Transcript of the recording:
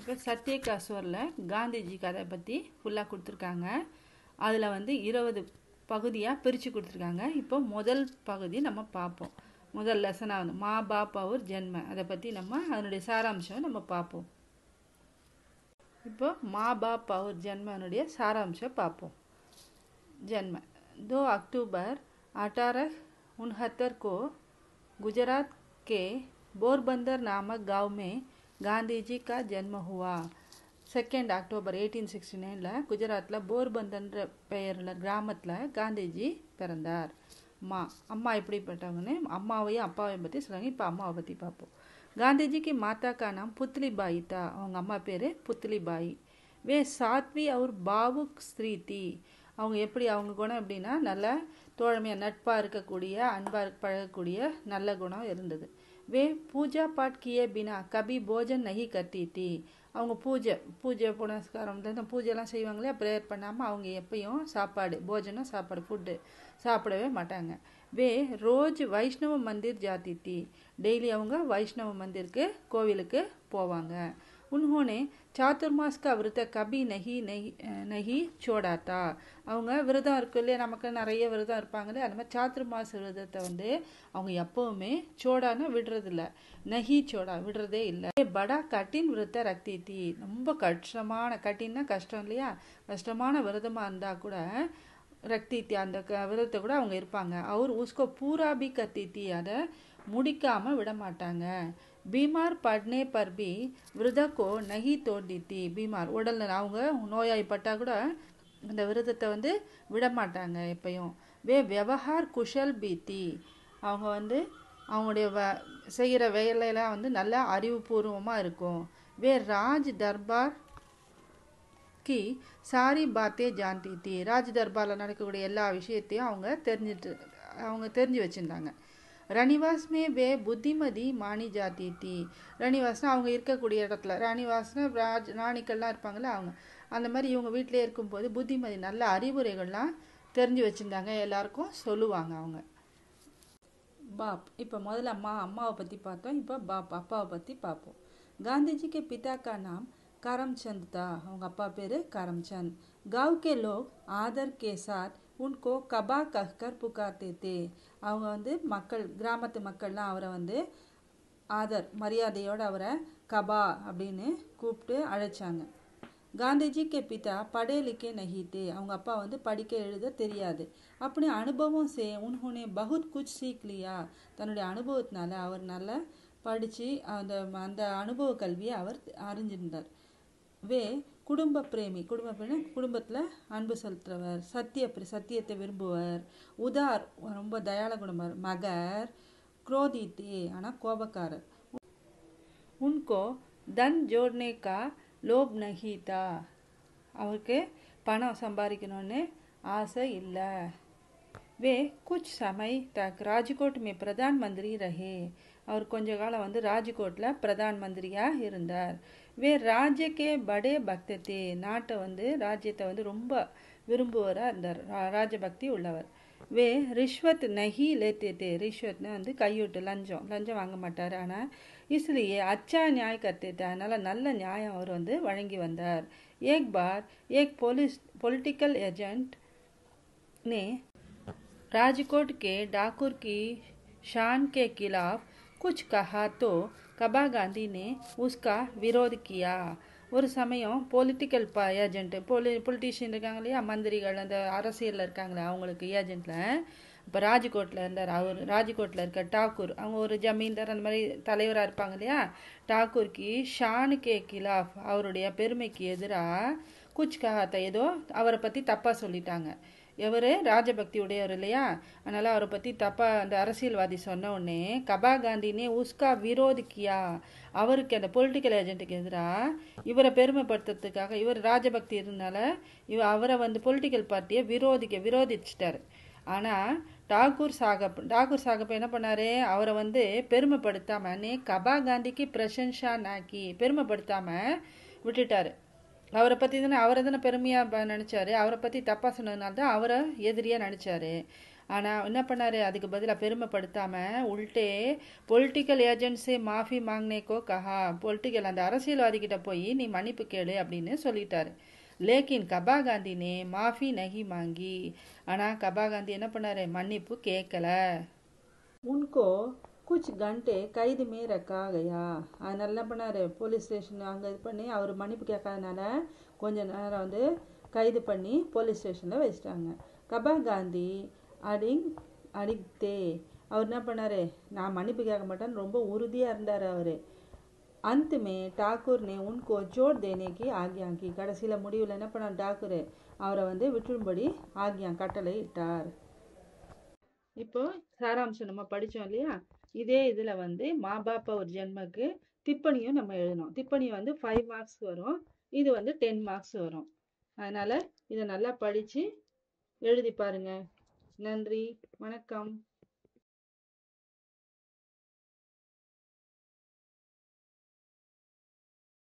இப்போ சத்யகா ஸ்வரில் காந்திஜி கதை பற்றி ஃபுல்லாக கொடுத்துருக்காங்க அதில் வந்து இருபது பகுதியாக பிரித்து கொடுத்துருக்காங்க இப்போ முதல் பகுதி நம்ம பார்ப்போம் முதல் லெசனாக வந்து மா பாப் அவர் ஜென்ம அதை பற்றி நம்ம அதனுடைய சாராம்சம் நம்ம பார்ப்போம் இப்போ மா பாப் அவர் ஜென்மனுடைய சாராம்சம் பார்ப்போம் जन्म 2 अक्टूबर अठारह उनहत्तर को गुजरात के बोरबंदर नामक गांव में गांधी जी का जन्म हुआ செகண்ட் அக்டோபர் எயிட்டீன் சிக்ஸ்டி நைனில் குஜராத்தில் போர்பந்தன்ற பெயரில் கிராமத்தில் காந்திஜி பிறந்தார் அம்மா அம்மா எப்படிப்பட்டவங்கன்னு அம்மாவையும் அப்பாவையும் பற்றி சொல்லுவாங்க இப்போ அம்மாவை பற்றி பார்ப்போம் காந்திஜிக்கு மாதா கா நாம் புத்லி பாய் தா அவங்க அம்மா பேர் புத்லி பாய் வே சாத்வி அவர் பாவுக் ஸ்திரீ தி அவங்க எப்படி அவங்க குணம் எப்படின்னா நல்ல தோழமையாக நட்பாக இருக்கக்கூடிய அன்பாக பழகக்கூடிய நல்ல குணம் இருந்தது வே பூஜா பாட் கியே பினா கபி போஜன் நகி கத்தி தி அவங்க பூஜை பூஜை புனஸ்காரம் இந்த பூஜைலாம் செய்வாங்களே ப்ரேயர் பண்ணாமல் அவங்க எப்பயும் சாப்பாடு போஜனம் சாப்பாடு ஃபுட்டு சாப்பிடவே மாட்டாங்க வே ரோஜ் வைஷ்ணவ மந்திர் ஜாதி தி டெய்லி அவங்க வைஷ்ணவ மந்திருக்கு கோவிலுக்கு போவாங்க உன்ஹோனே சாத்துர்மாஸ் கா விரத கபி நகி நகி நகி சோடாத்தா அவங்க விரதம் இருக்கு இல்லையா நமக்கு நிறைய விரதம் இருப்பாங்களே அந்த மாதிரி சாத்துர்மாச விரதத்தை வந்து அவங்க எப்பவுமே சோடான்னு விடுறதில்ல நகி சோடா விடுறதே இல்லை படா கட்டின் விரத ரக்தி தீ ரொம்ப கஷ்டமான கட்டின்னா கஷ்டம் இல்லையா கஷ்டமான விரதமாக இருந்தால் கூட ரக்தி தீ அந்த க விரதத்தை கூட அவங்க இருப்பாங்க அவர் உஸ்கோ பூரா பி கத்தி தீ அதை முடிக்காமல் விட மாட்டாங்க பீமார் பட்னே பர் பி விரதக்கோ நகி தோண்டி தீ பீமார் உடலில் அவங்க நோயாய்ப்பட்டால் கூட அந்த விரதத்தை வந்து விட மாட்டாங்க எப்பயும் வே விவகார் குஷல் பீத்தி அவங்க வந்து அவங்களுடைய வ செய்கிற வேலையெல்லாம் வந்து நல்லா அறிவுபூர்வமாக இருக்கும் வே ராஜ் தர்பார் கி சாரி பாத்தே ஜான்தி தி ராஜ் தர்பாரில் நடக்கக்கூடிய எல்லா விஷயத்தையும் அவங்க தெரிஞ்சிட்டு அவங்க தெரிஞ்சு வச்சுருந்தாங்க ரணிவாஸ்மே வே புத்திமதி மாணி ஜாதி தி ரணிவாஸ்னா அவங்க இருக்கக்கூடிய இடத்துல ராணிவாஸ்னா ராஜ் ராணிக்கள்லாம் இருப்பாங்கள்ல அவங்க அந்த மாதிரி இவங்க வீட்டிலே இருக்கும்போது புத்திமதி நல்ல அறிவுரைகள்லாம் தெரிஞ்சு வச்சுருந்தாங்க எல்லாருக்கும் சொல்லுவாங்க அவங்க பாப் இப்போ முதல்ல அம்மா அம்மாவை பற்றி பார்த்தோம் இப்போ பாப் அப்பாவை பற்றி பார்ப்போம் காந்திஜிக்கு பிதா கா நாம் करमचंद था அவங்க அப்பா பேர் करमचंद गांव के लोग आदर के साथ उनको कबा कहकर पुकारते थे அவங்க வந்து மக்கள் கிராமத்து மக்கள்லாம் அவரை வந்து ஆதர் மரியாதையோடு அவரை கபா அப்படின்னு கூப்பிட்டு அழைச்சாங்க காந்திஜி கே பிதா படே லிக்கே நஹித்தே அவங்க அப்பா வந்து படிக்க எழுத தெரியாது அப்படி அனுபவம் சே உன்ஹோனே பகுத் குச் சீக் லியா தன்னுடைய அனுபவத்தினால அவர் நல்லா படித்து அந்த அந்த அனுபவ கல்வியை அவர் அறிஞ்சிருந்தார் வே குடும்ப பிரேமி குடும்ப பிரேமி குடும்பத்தில் அன்பு செலுத்துறவர் சத்திய சத்தியத்தை விரும்புவர் உதார் ரொம்ப தயாள குடும்பர் மகர் குரோதித்தே ஆனால் கோபக்காரர் உன்கோ தன் ஜோட்னேக்கா லோப் நஹீதா அவருக்கு பணம் சம்பாதிக்கணும்னு ஆசை இல்லை வே குச் சமய் தக் ராஜ்கோட் மே பிரதான் மந்திரி ரஹே அவர் கொஞ்ச காலம் வந்து ராஜ்கோட்டில் பிரதான் மந்திரியாக இருந்தார் வே ராஜ்யக்கே படே பக்தத்தே நாட்டை வந்து ராஜ்யத்தை வந்து ரொம்ப விரும்புவராக இருந்தார் ராஜபக்தி உள்ளவர் வே ரிஷ்வத் நஹி லேத்தே ரிஷ்வத்னு வந்து கையூட்டு லஞ்சம் லஞ்சம் வாங்க மாட்டார் ஆனால் இஸ்லியே அச்சா நியாய் கத்தேத்தே அதனால் நல்ல நியாயம் அவர் வந்து வழங்கி வந்தார் ஏக் பார் ஏக் போலீஸ் பொலிட்டிக்கல் ஏஜென்ட் ने राजकोट के डाकुर की शान के खिलाफ कुछ कहा तो कबा गांधी ने उसका विरोध किया ஒரு சமயம் பொலிட்டிக்கல் ப ஏஜென்ட்டு பொலி பொலிட்டீஷியன் இருக்காங்க இல்லையா மந்திரிகள் அந்த அரசியலில் இருக்காங்களே அவங்களுக்கு ஏஜென்ட்டில் இப்போ ராஜ்கோட்டில் இருந்தார் அவர் ராஜ்கோட்டில் இருக்க டாக்கூர் அவங்க ஒரு ஜமீன்தார் அந்த மாதிரி தலைவராக இருப்பாங்க இல்லையா டாக்கூர்க்கு ஷானுக்கே கிலாஃப் அவருடைய பெருமைக்கு எதிராக குச் கஹாத்த ஏதோ அவரை பற்றி தப்பாக சொல்லிட்டாங்க இவர் ராஜபக்தி உடையவர் இல்லையா அதனால் அவரை பற்றி தப்பாக அந்த அரசியல்வாதி சொன்ன உடனே கபா காந்தினே உஸ்கா விரோதிக்கியா அவருக்கு அந்த பொலிட்டிக்கல் ஏஜென்ட்டுக்கு எதிராக இவரை பெருமைப்படுத்துறதுக்காக இவர் ராஜபக்தி இருந்தனால இவ அவரை வந்து பொலிட்டிக்கல் பார்ட்டியை விரோதிக்க விரோதிச்சிட்டார் ஆனால் டாகூர் சாகப் டாகூர் சாகப் என்ன பண்ணார் அவரை வந்து பெருமைப்படுத்தாமல் நே கபா காந்திக்கு பிரசன்ஷா நாக்கி பெருமைப்படுத்தாமல் விட்டுட்டார் அவரை பற்றி தானே அவரை தானே பெருமையாக நினச்சாரு அவரை பற்றி தப்பாக சொன்னதுனால தான் அவரை எதிரியாக நினச்சாரு ஆனால் என்ன பண்ணாரு அதுக்கு பதிலாக பெருமைப்படுத்தாமல் உள்டே பொலிட்டிக்கல் ஏஜென்சி மாஃபி மாங்னேக்கோ கஹா பொலிட்டிக்கல் அந்த அரசியல்வாதிகிட்ட போய் நீ மன்னிப்பு கேளு அப்படின்னு சொல்லிட்டாரு லேக்கின் கபா காந்தி நே மாஃபி நகி மாங்கி ஆனால் கபா காந்தி என்ன பண்ணாரு மன்னிப்பு கேட்கல உன்கோ குச் கண்டே கைது மே ரக்கா கயா அதனால என்ன பண்ணாரு போலீஸ் ஸ்டேஷன் அங்கே இது பண்ணி அவர் மன்னிப்பு கேட்காதனால கொஞ்ச நேரம் வந்து கைது பண்ணி போலீஸ் ஸ்டேஷனில் வச்சிட்டாங்க கபா காந்தி அடிங் அடிக்தே அவர் என்ன பண்ணாரு நான் மன்னிப்பு கேட்க மாட்டேன்னு ரொம்ப உறுதியாக இருந்தார் அவர் अंत में ठाकुर ने उनको जोड़ देने की आज्ञा की கடைசியில் முடிவில் என்ன பண்ணார் டாக்கூர் அவரை வந்து விட்டுரும்படி ஆக்யா கட்டளை இட்டார் இப்போ சாராம்சம் நம்ம படித்தோம் இல்லையா இதே இதில் வந்து மா பாப்பா ஒரு ஜென்மக்கு திப்பணியும் நம்ம எழுதணும் திப்பணி வந்து ஃபைவ் மார்க்ஸ் வரும் இது வந்து டென் மார்க்ஸ் வரும் அதனால் இதை நல்லா படித்து எழுதி பாருங்க நன்றி வணக்கம்